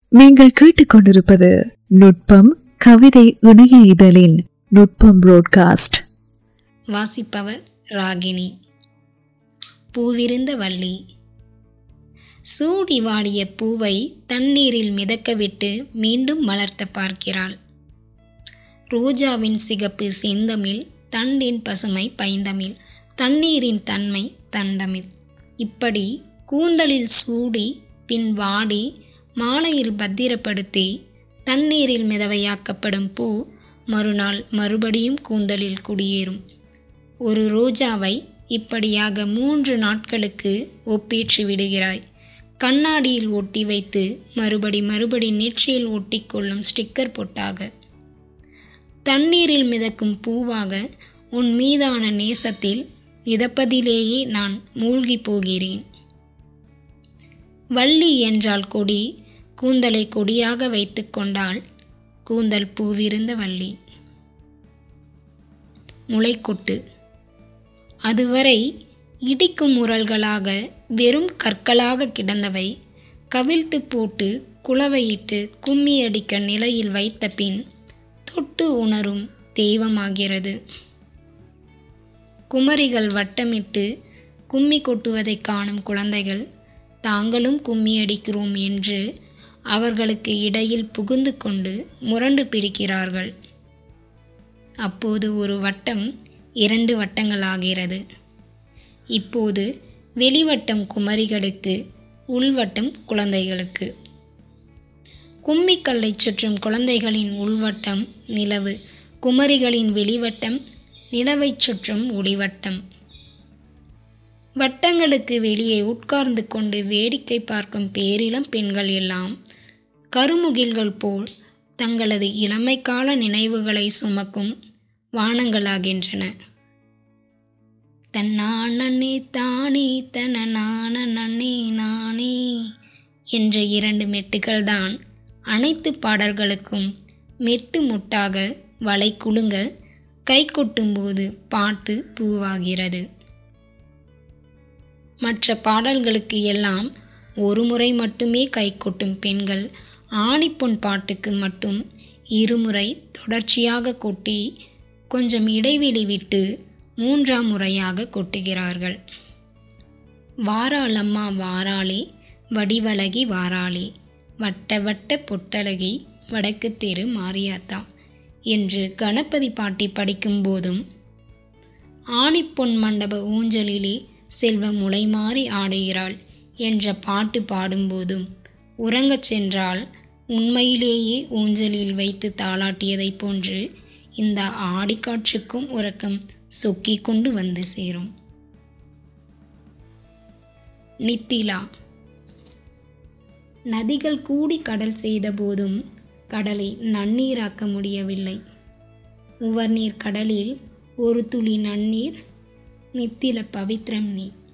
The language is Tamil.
நீங்கள் கேட்டுக்கொண்டிருப்பது நுட்பம் கவிதை இணைய இதழின் நுட்பம் புரோட்காஸ்ட் வாசிப்பவர் ராகினி பூவிருந்த வள்ளி சூடி வாடிய பூவை தண்ணீரில் மிதக்கவிட்டு மீண்டும் மலர்த்த பார்க்கிறாள் ரோஜாவின் சிகப்பு செந்தமிழ் தண்டின் பசுமை பைந்தமிழ் தண்ணீரின் தன்மை தண்டமிழ் இப்படி கூந்தலில் சூடி பின் வாடி மாலையில் பத்திரப்படுத்தி தண்ணீரில் மிதவையாக்கப்படும் பூ மறுநாள் மறுபடியும் கூந்தலில் குடியேறும் ஒரு ரோஜாவை இப்படியாக மூன்று நாட்களுக்கு ஒப்பேற்றி விடுகிறாய் கண்ணாடியில் ஒட்டி வைத்து மறுபடி மறுபடி நெற்றியில் ஒட்டிக்கொள்ளும் ஸ்டிக்கர் பொட்டாக தண்ணீரில் மிதக்கும் பூவாக உன் மீதான நேசத்தில் மிதப்பதிலேயே நான் மூழ்கி போகிறேன் வள்ளி என்றால் கொடி கூந்தலை கொடியாக வைத்து கொண்டால் கூந்தல் பூவிருந்த வள்ளி முளைக்கொட்டு அதுவரை இடிக்கும் முரல்களாக வெறும் கற்களாக கிடந்தவை கவிழ்த்து போட்டு குளவையிட்டு கும்மி அடிக்க நிலையில் வைத்த பின் தொட்டு உணரும் தெய்வமாகிறது குமரிகள் வட்டமிட்டு கும்மி கொட்டுவதை காணும் குழந்தைகள் தாங்களும் கும்மி அடிக்கிறோம் என்று அவர்களுக்கு இடையில் புகுந்து கொண்டு முரண்டு பிடிக்கிறார்கள் அப்போது ஒரு வட்டம் இரண்டு வட்டங்களாகிறது இப்போது வெளிவட்டம் குமரிகளுக்கு உள்வட்டம் குழந்தைகளுக்கு கும்மிக்கல்லை சுற்றும் குழந்தைகளின் உள்வட்டம் நிலவு குமரிகளின் வெளிவட்டம் நிலவைச் சுற்றும் ஒளிவட்டம் வட்டங்களுக்கு வெளியே உட்கார்ந்து கொண்டு வேடிக்கை பார்க்கும் பேரிளம் பெண்கள் எல்லாம் கருமுகில்கள் போல் தங்களது இளமைக்கால நினைவுகளை சுமக்கும் வானங்களாகின்றன தன்னானே தானே தன நானே நானே என்ற இரண்டு மெட்டுகள்தான் அனைத்து பாடல்களுக்கும் மெட்டு முட்டாக வலை குலுங்க கை கொட்டும்போது பாட்டு பூவாகிறது மற்ற பாடல்களுக்கு எல்லாம் ஒரு முறை மட்டுமே கை கொட்டும் பெண்கள் ஆணிப்பொன் பாட்டுக்கு மட்டும் இருமுறை தொடர்ச்சியாக கொட்டி கொஞ்சம் இடைவெளி விட்டு மூன்றாம் முறையாக கொட்டுகிறார்கள் வாராளம்மா வாராளே வடிவழகி வாராளே வட்ட வட்ட பொட்டழகி வடக்கு தெரு மாரியாத்தா என்று கணபதி பாட்டி படிக்கும்போதும் ஆணிப்பொன் மண்டப ஊஞ்சலிலே செல்வ முளை மாறி ஆடுகிறாள் என்ற பாட்டு பாடும்போதும் உறங்கச் சென்றால் உண்மையிலேயே ஊஞ்சலில் வைத்து தாளாட்டியதைப் போன்று இந்த ஆடிக்காற்றுக்கும் உறக்கம் சொக்கிக் கொண்டு வந்து சேரும் நித்திலா நதிகள் கூடி கடல் செய்த போதும் கடலை நன்னீராக்க முடியவில்லை உவர்நீர் கடலில் ஒரு துளி நன்னீர் நித்தில பவித்ரம் நீ